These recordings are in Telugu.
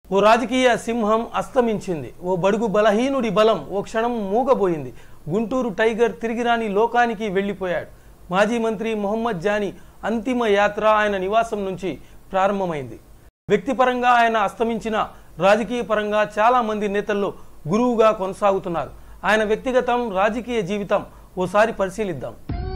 ఓ రాజకీయ సింహం అస్తమించింది ఓ బడుగు బలహీనుడి బలం ఓ క్షణం మూగబోయింది గుంటూరు టైగర్ తిరిగిరాని లోకానికి వెళ్ళిపోయాడు మాజీ మంత్రి మొహమ్మద్ జానీ అంతిమ యాత్ర ఆయన నివాసం నుంచి ప్రారంభమైంది వ్యక్తిపరంగా ఆయన అస్తమించిన రాజకీయ పరంగా చాలా మంది నేతల్లో గురువుగా కొనసాగుతున్నారు ఆయన వ్యక్తిగతం రాజకీయ జీవితం ఓసారి పరిశీలిద్దాం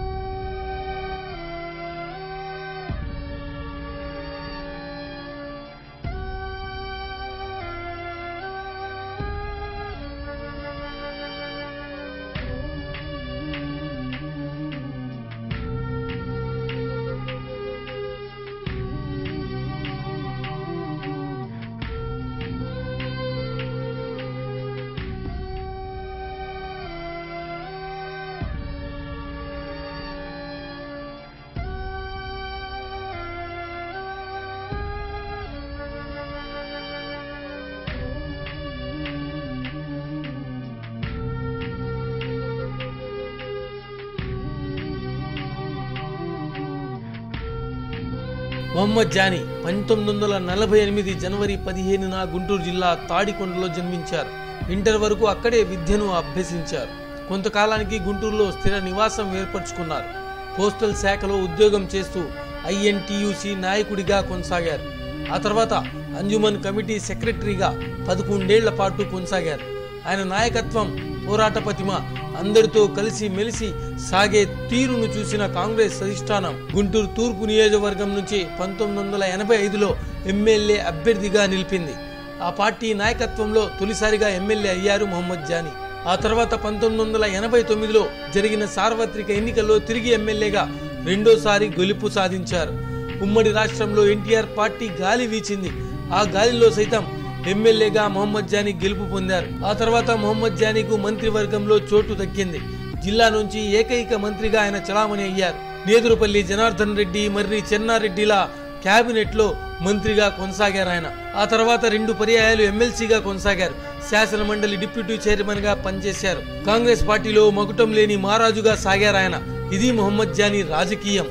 మొహమ్మద్ జానీ పంతొమ్మిది వందల నలభై ఎనిమిది జనవరి పదిహేనున గుంటూరు జిల్లా తాడికొండలో జన్మించారు ఇంటర్ వరకు అక్కడే విద్యను అభ్యసించారు కొంతకాలానికి గుంటూరులో స్థిర నివాసం ఏర్పరచుకున్నారు పోస్టల్ శాఖలో ఉద్యోగం చేస్తూ ఐఎన్టీయూసీ నాయకుడిగా కొనసాగారు ఆ తర్వాత అంజుమన్ కమిటీ సెక్రటరీగా పదకొండేళ్ల పాటు కొనసాగారు ఆయన నాయకత్వం పోరాట పతిమ అందరితో కలిసి మెలిసి సాగే తీరును చూసిన కాంగ్రెస్ అధిష్టానం గుంటూరు తూర్పు నియోజకవర్గం నుంచి పంతొమ్మిది వందల ఎనభై ఐదులో ఎమ్మెల్యే అభ్యర్థిగా నిలిపింది ఆ పార్టీ నాయకత్వంలో తొలిసారిగా ఎమ్మెల్యే అయ్యారు మొహమ్మద్ జానీ ఆ తర్వాత పంతొమ్మిది వందల ఎనభై తొమ్మిదిలో జరిగిన సార్వత్రిక ఎన్నికల్లో తిరిగి ఎమ్మెల్యేగా రెండోసారి గెలుపు సాధించారు ఉమ్మడి రాష్ట్రంలో ఎన్టీఆర్ పార్టీ గాలి వీచింది ఆ గాలిలో సైతం ఎమ్మెల్యేగా మొహమ్మద్ జానీ గెలుపు పొందారు ఆ తర్వాత మొహమ్మద్ జానీకు మంత్రివర్గంలో చోటు దక్కింది జిల్లా నుంచి ఏకైక మంత్రిగా ఆయన చలామణి అయ్యారు నేదురుపల్లి జనార్దన్ రెడ్డి మర్రి చెన్నారెడ్డిలా కేబినెట్ లో మంత్రిగా కొనసాగారు ఆయన ఆ తర్వాత రెండు పర్యాయాలు ఎమ్మెల్సీగా కొనసాగారు శాసన మండలి డిప్యూటీ చైర్మన్ గా పనిచేశారు కాంగ్రెస్ పార్టీలో మకుటం లేని మహారాజుగా సాగారు ఆయన ఇది మొహమ్మద్ జానీ రాజకీయం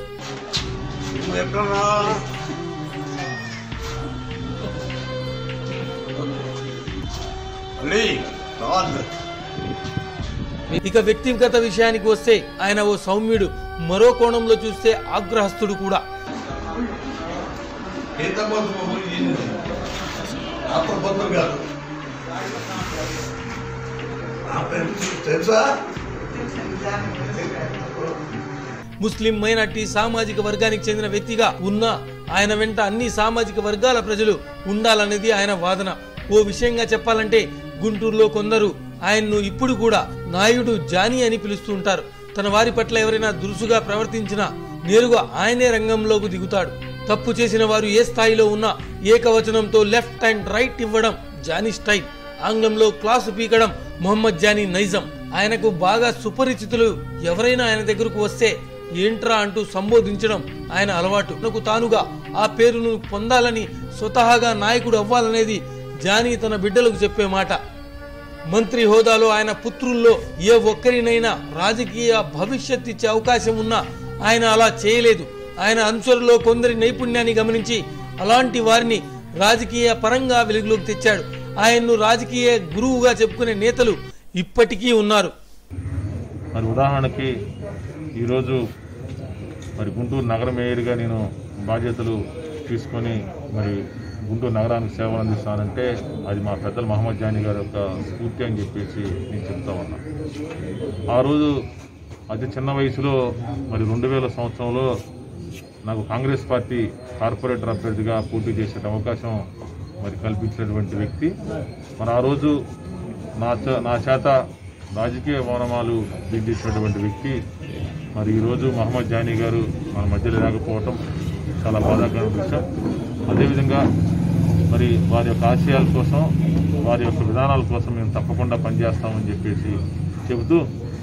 నువ్వు ఎక్కడరా అలీ రాదు ఇక వ్యక్తిగత విషయానికి వస్తే ఆయన ఓ సౌమ్యుడు మరో కోణంలో చూస్తే ఆగ్రహస్తుడు కూడా ఎంత బాబు ఆత్మబంధం కాదు నా పేరు తెలుసా ముస్లిం మైనార్టీ సామాజిక వర్గానికి చెందిన వ్యక్తిగా ఉన్న ఆయన వెంట అన్ని సామాజిక వర్గాల ప్రజలు ఉండాలనేది ఆయన వాదన ఓ విషయంగా చెప్పాలంటే గుంటూరులో కొందరు ఆయన్ను ఇప్పుడు కూడా నాయుడు జానీ అని పిలుస్తూ ఉంటారు తన వారి పట్ల ఎవరైనా దురుసుగా ప్రవర్తించినా నేరుగా ఆయనే రంగంలోకి దిగుతాడు తప్పు చేసిన వారు ఏ స్థాయిలో ఉన్నా ఏకవచనంతో లెఫ్ట్ అండ్ రైట్ ఇవ్వడం జానీ స్టైల్ ఆంగ్లంలో క్లాసు పీకడం మొహమ్మద్ జానీ నైజం ఆయనకు బాగా సుపరిచితులు ఎవరైనా ఆయన దగ్గరకు వస్తే ఏంట్రా అంటూ సంబోధించడం ఆయన అలవాటు తనకు తానుగా ఆ పేరును పొందాలని స్వతహాగా నాయకుడు అవ్వాలనేది జానీ తన బిడ్డలకు చెప్పే మాట మంత్రి హోదాలో ఆయన పుత్రుల్లో ఏ ఒక్కరినైనా రాజకీయ భవిష్యత్ ఇచ్చే అవకాశం ఉన్నా ఆయన అలా చేయలేదు ఆయన అనుచరులో కొందరి నైపుణ్యాన్ని గమనించి అలాంటి వారిని రాజకీయ పరంగా వెలుగులోకి తెచ్చాడు ఆయన్ను రాజకీయ గురువుగా చెప్పుకునే నేతలు ఇప్పటికీ ఉన్నారు మరి ఉదాహరణకి ఈరోజు మరి గుంటూరు నగర మేయర్గా నేను బాధ్యతలు తీసుకొని మరి గుంటూరు నగరానికి సేవలు అందిస్తానంటే అది మా పెద్దలు మహమ్మద్ జానీ గారి యొక్క స్ఫూర్తి అని చెప్పేసి నేను చెప్తా ఉన్నా ఆ రోజు అతి చిన్న వయసులో మరి రెండు వేల సంవత్సరంలో నాకు కాంగ్రెస్ పార్టీ కార్పొరేటర్ అభ్యర్థిగా పోటీ చేసే అవకాశం మరి కల్పించినటువంటి వ్యక్తి మరి ఆ రోజు నా చ- నా చేత రాజకీయ మౌనమాలు దిద్దించినటువంటి వ్యక్తి మరి ఈరోజు మహమ్మద్ జానీ గారు మన మధ్యలో లేకపోవటం చాలా బాధాకరమైన విషయం అదేవిధంగా మరి వారి యొక్క ఆశయాల కోసం వారి యొక్క విధానాల కోసం మేము తప్పకుండా పనిచేస్తామని చెప్పేసి చెబుతూ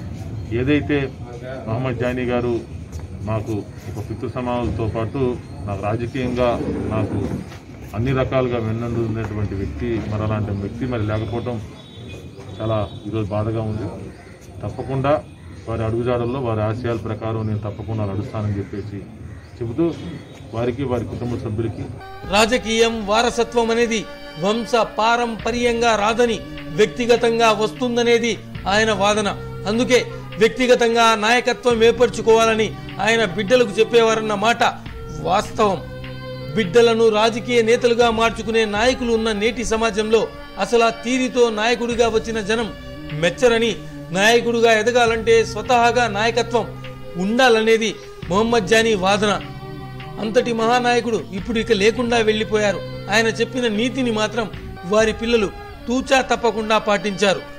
ఏదైతే మహమ్మద్ జానీ గారు నాకు ఒక పితృ సమానులతో పాటు నాకు రాజకీయంగా నాకు అన్ని రకాలుగా వెన్నందున్నటువంటి వ్యక్తి మరి అలాంటి వ్యక్తి మరి లేకపోవటం చాలా ఈరోజు బాధగా ఉంది తప్పకుండా వారి అడుగుజాడల్లో వారి ఆశయాల ప్రకారం నేను తప్పకుండా నడుస్తానని చెప్పేసి చెబుతూ వారికి వారి కుటుంబ సభ్యులకి రాజకీయం వారసత్వం అనేది వంశ పారంపర్యంగా రాదని వ్యక్తిగతంగా వస్తుందనేది ఆయన వాదన అందుకే వ్యక్తిగతంగా నాయకత్వం ఏర్పరచుకోవాలని ఆయన బిడ్డలకు చెప్పేవారన్న మాట వాస్తవం బిడ్డలను రాజకీయ నేతలుగా మార్చుకునే నాయకులు ఉన్న నేటి సమాజంలో అసలు ఆ తీరితో నాయకుడిగా వచ్చిన జనం మెచ్చరని నాయకుడిగా ఎదగాలంటే స్వతహాగా నాయకత్వం ఉండాలనేది మొహమ్మద్ జానీ వాదన అంతటి మహానాయకుడు ఇప్పుడు ఇక లేకుండా వెళ్లిపోయారు ఆయన చెప్పిన నీతిని మాత్రం వారి పిల్లలు తూచా తప్పకుండా పాటించారు